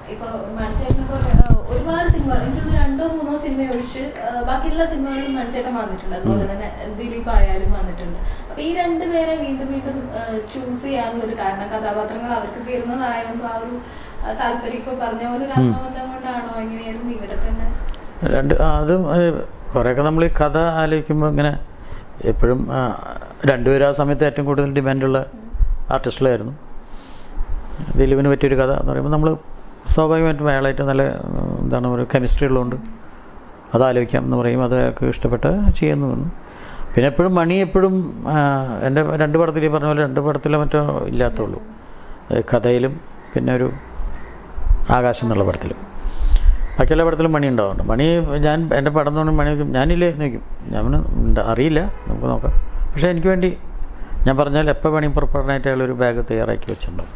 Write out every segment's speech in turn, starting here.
ഇപ്പൊ മണിച്ചേട്ടനെ പോലെ ആ, ഒരുപാട് സിനിമ എനിക്കൊന്ന് രണ്ടോ മൂന്നോ സിനിമ ഒഴിച്ച് ആ, ബാക്കിയുള്ള സിനിമകളിലും മണിച്ചേട്ടൻ വന്നിട്ടുണ്ട് അതുപോലെ തന്നെ ദിലീപ് ആയാലും വന്നിട്ടുണ്ട് അപ്പൊ ഈ രണ്ടുപേരെ വീണ്ടും വീണ്ടും ചൂസ് ചെയ്യാനുള്ള ഒരു കാരണം കഥാപാത്രങ്ങൾ അവർക്ക് ചേരുന്നതായതുകൊണ്ട് ആ ഒരു ആ, താല്പര്യം ഇപ്പൊ പറഞ്ഞ പോലെ ഒരു ആത്മബന്ധം കൊണ്ടാണോ എങ്ങനെയായിരുന്നു ഇവരെ തന്നെ രണ്ട് ആ, അതും ഏഹ്, കുറേയൊക്കെ നമ്മൾ ഈ കഥ ആലോചിക്കുമ്പോൾ ഇങ്ങനെ എപ്പോഴും ആ, രണ്ടുപേരും ആ സമയത്ത് ഏറ്റവും കൂടുതൽ ഡിമാൻഡുള്ള ആർട്ടിസ്റ്റുകളായിരുന്നു ദിലീപിന് പറ്റിയൊരു കഥ എന്ന് പറയുമ്പോൾ നമ്മൾ സ്വാഭാവികമായിട്ടും അയാളായിട്ട് നല്ല ഉം, എന്താണ് പറയുക കെമിസ്ട്രി ഉള്ളതുകൊണ്ട് അത് ആലോചിക്കാം എന്ന് പറയും അത് അയാൾക്ക് ഇഷ്ടപ്പെട്ട ചെയ്യുന്നു എന്ന്. പിന്നെ എപ്പോഴും മണി എപ്പോഴും ആ, എൻ്റെ രണ്ട് പടത്തിൽ ഈ പറഞ്ഞ പോലെ രണ്ട് പടത്തിലോ മറ്റോ ഇല്ലാത്തുള്ളൂ ഏഹ്, കഥയിലും പിന്നെ ഒരു ആകാശം എന്നുള്ള പടത്തിലും ബാക്കിയുള്ള പടത്തിലും മണി ഉണ്ടാവുന്നുണ്ട് മണി ഞാൻ എൻ്റെ പടം തോന്നുന്നു മണി നോക്കും ഞാനില്ലേ എന്ന് ചോദിക്കും ഞാൻ പറഞ്ഞു, "ഉണ്ട്, അറിയില്ല നമുക്ക് നോക്കാം പക്ഷേ എനിക്ക് വേണ്ടി ഞാൻ പറഞ്ഞാൽ എപ്പോൾ വേണമെങ്കിൽ പുറപ്പെടാനായിട്ട് അയാളൊരു ബാഗ് തയ്യാറാക്കി വെച്ചിട്ടുണ്ടാവും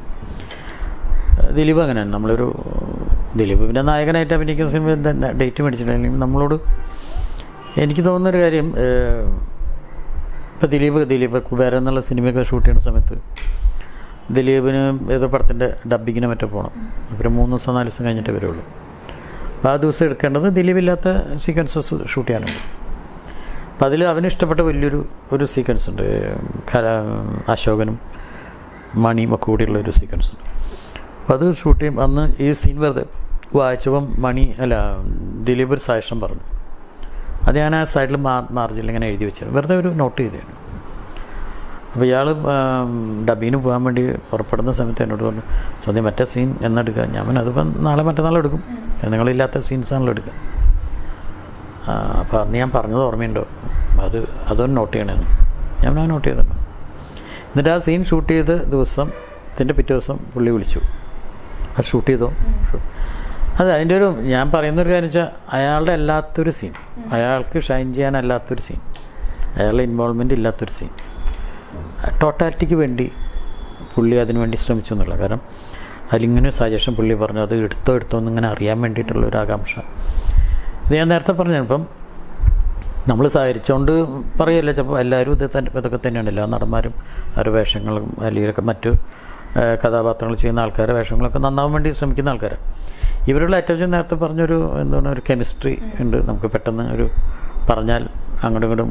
ദിലീപ് അങ്ങനെയാണ് നമ്മളൊരു ദിലീപ് പിന്നെ നായകനായിട്ട് അഭിനയിക്കുന്ന സിനിമ എന്താ ഡേറ്റ് മേടിച്ചിട്ടുണ്ടെങ്കിൽ നമ്മളോട് എനിക്ക് തോന്നുന്നൊരു കാര്യം ഇപ്പോൾ ദിലീപ് ദിലീപ് കുബേരൻ എന്നുള്ള സിനിമയൊക്കെ ഷൂട്ട് ചെയ്യുന്ന സമയത്ത് ദിലീപിന് ഏതോ പടത്തിൻ്റെ ഡബ്ബിങ്ങിന് മറ്റോ പോകണം അപ്പോൾ മൂന്ന് ദിവസം നാല് ദിവസം കഴിഞ്ഞിട്ടേ വരുള്ളൂ അപ്പോൾ ആ ദിവസം എടുക്കേണ്ടത് ദിലീപില്ലാത്ത സീക്വൻസസ് ഷൂട്ട് ചെയ്യാനുണ്ട് അപ്പോൾ അതിൽ അവന് ഇഷ്ടപ്പെട്ട വലിയൊരു ഒരു സീക്വൻസ് ഉണ്ട് കല അശോകനും മണിയും ഒക്കെ കൂടിയുള്ള ഒരു സീക്വൻസ് ഉണ്ട് അപ്പോൾ അത് ഷൂട്ട് ചെയ്യും അന്ന് ഈ സീൻ വെറുതെ വായിച്ചപ്പം മണി അല്ല ദിലീപ് ഒരു സജഷൻ പറഞ്ഞു അത് ഞാൻ ആ സൈഡിൽ മാർ മാർജിനിൽ ഇങ്ങനെ എഴുതി വെച്ചത് വെറുതെ ഒരു നോട്ട് ചെയ്തതാണ് അപ്പോൾ ഇയാൾ ഡബീന് പോകാൻ വേണ്ടി പുറപ്പെടുന്ന സമയത്ത് എന്നോട് പറഞ്ഞു സ്വന്തം മറ്റേ സീൻ എന്നെടുക്കുക ഞാൻ പറഞ്ഞു അതിപ്പം നാളെ മറ്റന്നാൾ എടുക്കും നിങ്ങളില്ലാത്ത സീൻസാണല്ലോ എടുക്കുക അപ്പോൾ അന്ന് ഞാൻ പറഞ്ഞത് ഓർമ്മയുണ്ടോ അത് അതൊന്ന് നോട്ട് ചെയ്യണമെന്ന് ഞാൻ ആ നോട്ട് ചെയ്തിട്ടുണ്ട് എന്നിട്ട് ആ സീൻ ഷൂട്ട് ചെയ്ത ദിവസം ഇതിൻ്റെ പിറ്റേ ദിവസം പുള്ളി വിളിച്ചു അത് ഷൂട്ട് ചെയ്തോ ഷൂ- അത് അതിൻ്റെ ഒരു ഞാൻ പറയുന്നൊരു കാര്യം വെച്ചാൽ അയാളുടെ അല്ലാത്തൊരു സീൻ അയാൾക്ക് ഷൈൻ ചെയ്യാനല്ലാത്തൊരു സീൻ അയാളുടെ ഇൻവോൾവ്മെൻ്റ് ഇല്ലാത്തൊരു സീൻ ടോട്ടാലിറ്റിക്ക് വേണ്ടി പുള്ളി അതിന് വേണ്ടി ശ്രമിച്ചു എന്നുള്ള കാരണം അതിലിങ്ങനെ സജഷൻ പുള്ളി പറഞ്ഞു അത് എടുത്തോ എടുത്തോ എന്നിങ്ങനെ അറിയാൻ വേണ്ടിയിട്ടുള്ള ഒരു ആകാംക്ഷ ഇത് ഞാൻ നേരത്തെ പറഞ്ഞു ഇപ്പം നമ്മൾ സഹകരിച്ചുകൊണ്ട് പറയല്ല ചിലപ്പോൾ എല്ലാവരും ഇത് തന്നെ ഇതൊക്കെ തന്നെയാണ് എല്ലാ നടന്മാരും അവരുടെ വേഷങ്ങളും അല്ലെങ്കിൽ മറ്റു ഏഹ്, കഥാപാത്രങ്ങൾ ചെയ്യുന്ന ആൾക്കാരുടെ വേഷങ്ങളൊക്കെ നന്നാവാൻ വേണ്ടി ശ്രമിക്കുന്ന ആൾക്കാരാണ് ഇവരുടെ അറ്റാച്ച് നേരത്തെ പറഞ്ഞൊരു എന്താണ് ഒരു കെമിസ്ട്രി ഉണ്ട് നമുക്ക് പെട്ടെന്ന് ഒരു പറഞ്ഞാൽ അങ്ങോട്ടും ഇങ്ങോട്ടും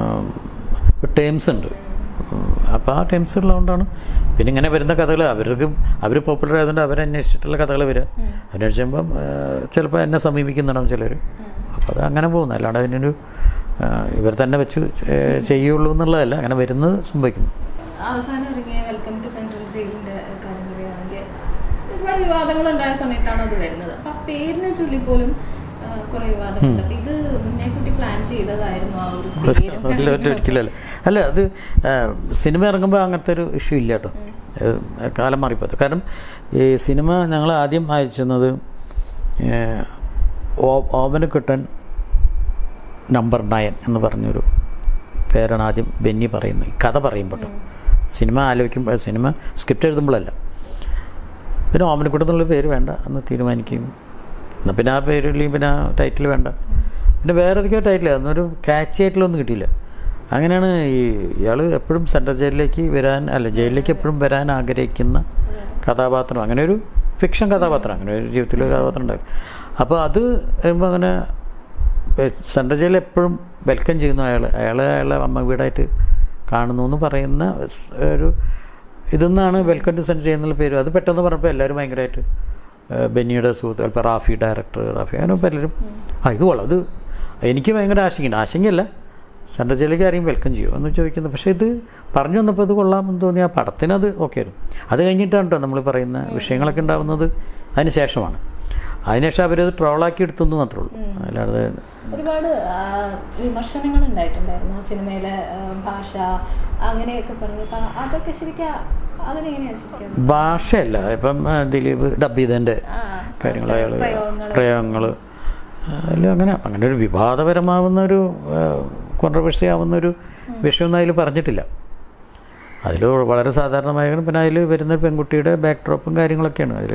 ടേംസ് ഉണ്ട് അപ്പോൾ ആ ടേംസ് ഉള്ളതുകൊണ്ടാണ് പിന്നെ ഇങ്ങനെ വരുന്ന കഥകൾ അവർക്ക് അവർ പോപ്പുലർ ആയതുകൊണ്ട് അവരന്വേഷിച്ചിട്ടുള്ള കഥകൾ വരിക അന്വേഷിക്കുമ്പം ചിലപ്പോൾ എന്നെ സമീപിക്കുന്നുണ്ടാവും ചിലർ അപ്പോൾ അത് അങ്ങനെ പോകുന്നു അല്ലാണ്ട് അതിനൊരു ആ, ഇവർ തന്നെ വെച്ച് ചെ- ചെയ്യുള്ളൂ എന്നുള്ളതല്ല അങ്ങനെ വരുന്നത് സംഭവിക്കുന്നു അവസാനം ഇറങ്ങിയ വെൽക്കം ടു സെൻട്രൽ ജയിലിന്റെ കാര്യം പറയുകയാണെങ്കിൽ ഒരുപാട് വിവാദങ്ങൾ ഉണ്ടായ സമയത്താണ് അത് വരുന്നത് അപ്പൊ ആ പേരിനെ ചൊല്ലി പോലും ആ, കുറെ വിവാദമുണ്ട് അപ്പൊ ഇത് മുന്നേ കൂട്ടി പ്ലാൻ ചെയ്തതായിരുന്നു ആ ഒരു പേരും അതിൽ ഒറ്റ ഒരിക്കലല്ല അല്ല അത് ആ, സിനിമ ഇറങ്ങുമ്പോൾ അങ്ങനത്തെ ഒരു ഇഷ്യൂ ഇല്ല കേട്ടോ ഏഹ്, കാലം മാറിപ്പോയത് കാരണം ഈ സിനിമ ഞങ്ങൾ ആദ്യം അയച്ചിരുന്നത് ഏഹ്, ഓ- ഓമനക്കുട്ടൻ നമ്പർ നയൻ എന്ന് പറഞ്ഞൊരു പേരാണ് ആദ്യം ബെന്നി പറയുന്നത് ഈ കഥ പറയുമ്പോൾ ട്ടോ. സിനിമ ആലോചിക്കുമ്പോൾ സിനിമ സ്ക്രിപ്റ്റ് എഴുതുമ്പോഴല്ല പിന്നെ ഓമനക്കുട്ടൻ എന്നുള്ള പേര് വേണ്ട എന്ന് തീരുമാനിക്കുകയും എന്നാൽ പിന്നെ ആ പേരില്ലെങ്കിൽ പിന്നെ ആ ടൈറ്റിൽ വേണ്ട പിന്നെ വേറെ ഏതൊക്കെയോ ടൈറ്റിൽ അതൊന്നൊരു ക്യാച്ച് ആയിട്ടുള്ളൊന്നും കിട്ടിയില്ല അങ്ങനെയാണ് ഈ ഇയാൾ എപ്പോഴും സെൻട്രൽ ജയിലിലേക്ക് വരാൻ അല്ല ജയിലിലേക്ക് എപ്പോഴും വരാൻ ആഗ്രഹിക്കുന്ന കഥാപാത്രം അങ്ങനെ ഒരു ഫിക്ഷൻ കഥാപാത്രം അങ്ങനെ ഒരു ജീവിതത്തിൽ ഒരു കഥാപാത്രം ഉണ്ടാവും അപ്പോൾ അത് വരുമ്പോൾ അങ്ങനെ സെൻട്രൽ ജയിലിൽ എപ്പോഴും വെൽക്കം ചെയ്യുന്നു അയാൾ അയാൾ അയാളെ അമ്മ വീടായിട്ട് കാണുന്നു എന്ന് പറയുന്ന സ് ഒരു ഇതെന്നാണ് വെൽക്കം ടു സെൻട്രൽ ചെയ്യുന്നുള്ള പേര് അത് പെട്ടെന്ന് പറഞ്ഞപ്പോൾ എല്ലാവരും ഭയങ്കരമായിട്ട് ഏഹ് ബെന്നിയുടെ സുഹൃത്ത് ചിലപ്പോൾ റാഫി ഡയറക്ടർ റാഫി അങ്ങനെ പലരും ആ ഇത് കൊള്ളാം അത് എനിക്ക് ഭയങ്കര ആശങ്കയുണ്ട് ആശങ്കയല്ല സെൻട്രൽ ജയിലിലേക്ക് ആരെയും വെൽക്കം ചെയ്യുമോ എന്ന് ചോദിക്കുന്നത് പക്ഷേ ഇത് പറഞ്ഞു വന്നപ്പോൾ ഇത് കൊള്ളാമെന്ന് തോന്നി ആ പടത്തിന് അത് ഓക്കെ ആയിരുന്നു അത് കഴിഞ്ഞിട്ടാണ് കേട്ടോ നമ്മൾ പറയുന്ന വിഷയങ്ങളൊക്കെ ഉണ്ടാകുന്നത് അതിന് ശേഷമാണ് അതിനുശേഷം അവരത് ട്രോളാക്കി എടുത്തെന്ന് മാത്രമേ ഉള്ളൂ അല്ലാതെ ഒരുപാട് ആ, വിമർശനങ്ങൾ ഉണ്ടായിട്ടുണ്ടായിരുന്നു ആ സിനിമയിലെ ആ, ഭാഷ അങ്ങനെയൊക്കെ പറഞ്ഞു അപ്പൊ അതൊക്കെ ശരിക്കും അതിനെങ്ങനെയാണ് ശരിക്കും ഭാഷയല്ല ഇപ്പം ആ, ദിലീപ് ഡബ് ചെയ്തതിൻ്റെ ആ, കാര്യങ്ങൾ അയാൾ പ്രയോഗങ്ങള്. പ്രയോഗങ്ങൾ അതിൽ അങ്ങനെ അങ്ങനെ ഒരു വിവാദപരമാവുന്ന ഒരു കോൺട്രവേഴ്സി ആവുന്ന ഒരു വിഷയമൊന്നും അതിൽ പറഞ്ഞിട്ടില്ല അതിൽ വളരെ സാധാരണമായ പിന്നെ അതിൽ വരുന്ന പെൺകുട്ടിയുടെ ബാക്ക് ഡ്രോപ്പും കാര്യങ്ങളൊക്കെയാണ് അതിൽ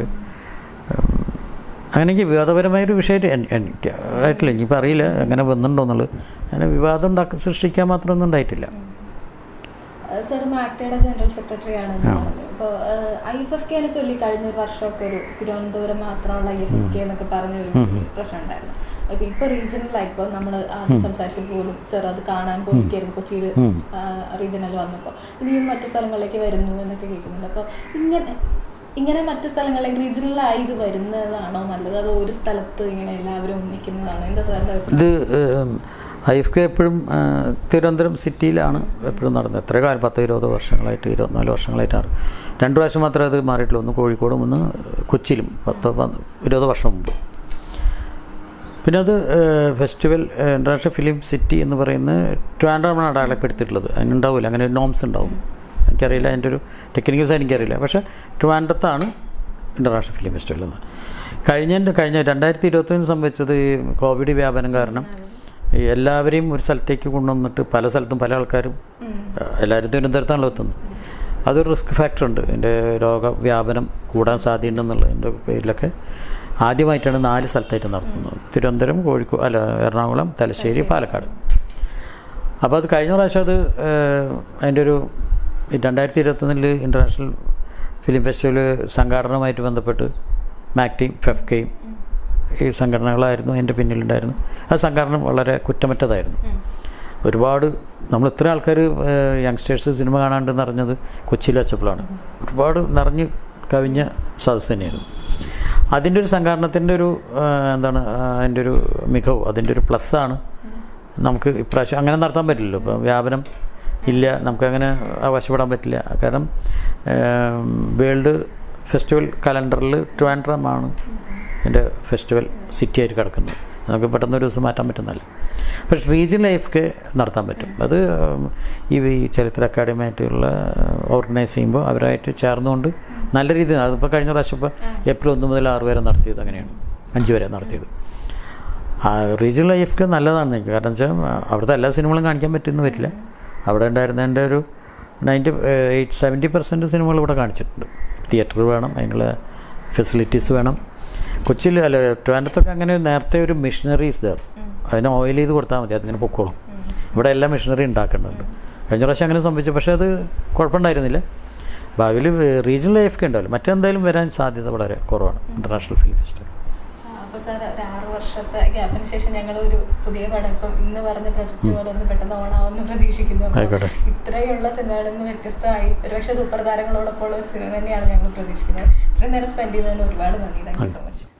അങ്ങനെ എനിക്ക് വിവാദപരമായൊരു വിഷയമായിട്ട് എൻ- എനിക്ക് ആയിട്ടില്ല ഇനിയിപ്പോൾ അറിയില്ല അങ്ങനെ വന്നിട്ടുണ്ടോ എന്നുള്ളത് അങ്ങനെ വിവാദം ഉണ്ടാക്കി സൃഷ്ടിക്കാൻ മാത്രമൊന്നും ഉണ്ടായിട്ടില്ല സർ മാക്ടയുടെ ജനറൽ സെക്രട്ടറി ആണ് ആ. ഇപ്പൊ അപ്പോൾ ഐ എഫ് എഫ് കെനെ ചൊല്ലി കഴിഞ്ഞ ഒരു വർഷമൊക്കെ ഒരു തിരുവനന്തപുരം മാത്രമുള്ള ഐ എഫ് എഫ് കെ എന്നൊക്കെ പറഞ്ഞ ഒരു പ്രശ്നം ഉണ്ടായിരുന്നു അപ്പൊ ഇപ്പൊ റീജിയണൽ ആയിപ്പോ നമ്മൾ സംസാരിച്ചത് പോലും സർ അത് കാണാൻ പോയിരിക്കായിരുന്നു കൊച്ചിയിൽ റീജിയണൽ വന്നപ്പോൾ ഇനിയും മറ്റു സ്ഥലങ്ങളിലേക്ക് വരുന്നു എന്നൊക്കെ കേൾക്കുന്നുണ്ട് അപ്പോൾ ഇങ്ങനെ ഇങ്ങനെ മറ്റു സ്ഥലങ്ങളിലേക്ക് റീജിയണലായി ഇത് വരുന്നതാണോ നല്ലത് അതോ ഒരു സ്ഥലത്ത് ഇങ്ങനെ എല്ലാവരും ഒന്നിക്കുന്നതാണോ എന്താ സാറിന്റെ അഭിപ്രായം? ഇത് ഐ എഫ് കെ എപ്പോഴും ആ, തിരുവനന്തപുരം സിറ്റിയിലാണ് എപ്പോഴും നടന്നത് എത്ര കാലം പത്ത് ഇരുപത് വർഷങ്ങളായിട്ട് ഇരുപത്തിനാല് വർഷങ്ങളായിട്ടാണ് രണ്ട് പ്രാവശ്യം മാത്രമേ അത് മാറിയിട്ടുള്ളൂ ഒന്ന് കോഴിക്കോടും ഒന്ന് കൊച്ചിയിലും പത്ത് പന്ത് ഇരുപത് വർഷം മുമ്പ് പിന്നെ അത് ഫെസ്റ്റിവൽ ഇൻ്റർനാഷണൽ ഫിലിം സിറ്റി എന്ന് പറയുന്ന ട്രാൻഡ്രമാണ് അടയാളപ്പെടുത്തിയിട്ടുള്ളത് അതിനുണ്ടാവില്ല അങ്ങനെ ഒരു നോംസ് ഉണ്ടാവും എനിക്കറിയില്ല അതിൻ്റെ ഒരു ടെക്നിക്കൽ സൈഡ് എനിക്കറിയില്ല പക്ഷേ ട്രിവാൻഡ്രത്താണ് ഇൻ്റർനാഷണൽ ഫിലിം ഫെസ്റ്റിവൽ എന്ന് കഴിഞ്ഞതിൻ്റെ കഴിഞ്ഞ രണ്ടായിരത്തി ഇരുപത്തൊന്ന് സംഭവിച്ചത് ഈ കോവിഡ് വ്യാപനം കാരണം ഈ എല്ലാവരെയും ഒരു സ്ഥലത്തേക്ക് കൊണ്ടുവന്നിട്ട് പല സ്ഥലത്തും പല ആൾക്കാരും എല്ലാവരും തിരുവനന്തപുരത്താണല്ലോ എത്തുന്നത് അതൊരു റിസ്ക് ഫാക്ടർ ഉണ്ട് എൻ്റെ രോഗവ്യാപനം കൂടാൻ സാധ്യതയുണ്ടെന്നുള്ളതിൻ്റെ പേരിലൊക്കെ ആദ്യമായിട്ടാണ് നാല് സ്ഥലത്തായിട്ട് നടത്തുന്നത് തിരുവനന്തപുരം കോഴിക്കോട് അല്ല എറണാകുളം തലശ്ശേരി പാലക്കാട് അപ്പോൾ അത് കഴിഞ്ഞ പ്രാവശ്യം അത് ഏഹ്, അതിൻ്റെ ഒരു രണ്ടായിരത്തി ഇരുപത്തൊന്നിൽ ഇൻ്റർനാഷണൽ ഫിലിം ഫെസ്റ്റിവൽ സംഘാടനവുമായിട്ട് ബന്ധപ്പെട്ട് മാക്ടിയും ഫെഫ്കയും ഈ സംഘടനകളായിരുന്നു എൻ്റെ പിന്നിലുണ്ടായിരുന്നു ആ സംഘടന വളരെ കുറ്റമറ്റതായിരുന്നു ഒരുപാട് നമ്മൾ ഇത്ര ആൾക്കാർ യങ്സ്റ്റേഴ്സ് സിനിമ കാണാണ്ടെന്ന് അറിഞ്ഞത് കൊച്ചിയിൽ വെച്ചപ്പോഴാണ് ഒരുപാട് നിറഞ്ഞ് കവിഞ്ഞ സദസ് തന്നെയായിരുന്നു അതിൻ്റെ ഒരു സംഘാടനത്തിൻ്റെ ഒരു ആ, എന്താണ് ആ, അതിൻ്റെ ഒരു മികവ് അതിൻ്റെ ഒരു പ്ലസ്സാണ് നമുക്ക് ഇപ്രാവശ്യം അങ്ങനെ നടത്താൻ പറ്റില്ലല്ലോ ഇപ്പം വ്യാപനം ഇല്ല നമുക്കങ്ങനെ അവകാശപ്പെടാൻ പറ്റില്ല കാരണം വേൾഡ് ഫെസ്റ്റിവൽ കലണ്ടറിൽ ട്രിവാൻഡ്രമാണ് എൻ്റെ ഫെസ്റ്റിവൽ സിറ്റി ആയിട്ട് കിടക്കുന്നത് നമുക്ക് പെട്ടെന്ന് ഒരു ദിവസം മാറ്റാൻ പറ്റുന്നതല്ല പക്ഷേ റീജിയണൽ ലൈഫ് ഒക്കെ നടത്താൻ പറ്റും അത് ഉം, ഈ ഈ ചരിത്ര അക്കാദമി ആയിട്ടുള്ള ഓർഗനൈസ് ചെയ്യുമ്പോൾ അവരായിട്ട് ചേർന്നുകൊണ്ട് നല്ല രീതിയിൽ അതിപ്പോൾ കഴിഞ്ഞ പ്രാവശ്യം ഇപ്പോൾ ഏപ്രിൽ ഒന്ന് മുതൽ ആറ് വരെ നടത്തിയത് അങ്ങനെയാണ് അഞ്ച് വരെ നടത്തിയത് ആ റീജിയണൽ ലൈഫൊക്കെ നല്ലതാണ് എനിക്ക് കാരണം വെച്ചാൽ അവിടുത്തെ എല്ലാ സിനിമകളും കാണിക്കാൻ പറ്റുമെന്ന് പറ്റില്ല അവിടെ ഉണ്ടായിരുന്നതിൻ്റെ ഒരു നയൻറ്റി എയ്റ്റ് സെവൻറ്റി പെർസെൻറ്റ് സിനിമകൾ ഇവിടെ കാണിച്ചിട്ടുണ്ട് തിയേറ്റർ വേണം അതിനുള്ള ഫെസിലിറ്റീസ് വേണം കൊച്ചിയിൽ അല്ല ട്രിവാൻഡ്രത്തൊക്കെ അങ്ങനെ നേരത്തെ ഒരു മിഷനറീസ് ദർ അതിനെ ഓയിൽ ചെയ്ത് കൊടുത്താൽ മതി അതിങ്ങനെ പൊക്കോളും ഇവിടെ എല്ലാം മെഷീനറി ഉണ്ടാക്കുന്നുണ്ട് കഴിഞ്ഞ പ്രാവശ്യം അങ്ങനെ സംഭവിച്ചു പക്ഷേ അത് കുഴപ്പമുണ്ടായിരുന്നില്ല ഭാവിയിൽ റീജിയണൽ ലൈഫ് ഒക്കെ ഉണ്ടാവില്ല മറ്റെന്തായാലും വരാൻ സാധ്യത വളരെ കുറവാണ് ഇൻ്റർനാഷണൽ ഫിലിം ഫെസ്റ്റിവൽ അപ്പൊ സാർ ഒരു ആറ് വർഷത്തെ ഗ്യാപ്പിന് ശേഷം ഞങ്ങൾ ഒരു പുതിയ പടം ഇപ്പം ഇന്ന് പറഞ്ഞ പ്രൊജക്ട് പോലെ ഒന്ന് പെട്ടെന്ന് ഓണാവുമെന്ന് പ്രതീക്ഷിക്കുന്നു അപ്പൊ ആയിക്കോട്ടെ. ഇത്രയുള്ള സിനിമകളിൽ നിന്ന് വ്യത്യസ്തമായി ഒരുപക്ഷെ സൂപ്പർ താരങ്ങളോടൊപ്പം ഉള്ള ഒരു സിനിമ തന്നെയാണ് ഞങ്ങൾ പ്രതീക്ഷിക്കുന്നത് ഇത്രയും നേരം സ്പെൻഡ് ചെയ്തതിന് ഒരുപാട് നന്ദി താങ്ക് യു സോ മച്ച്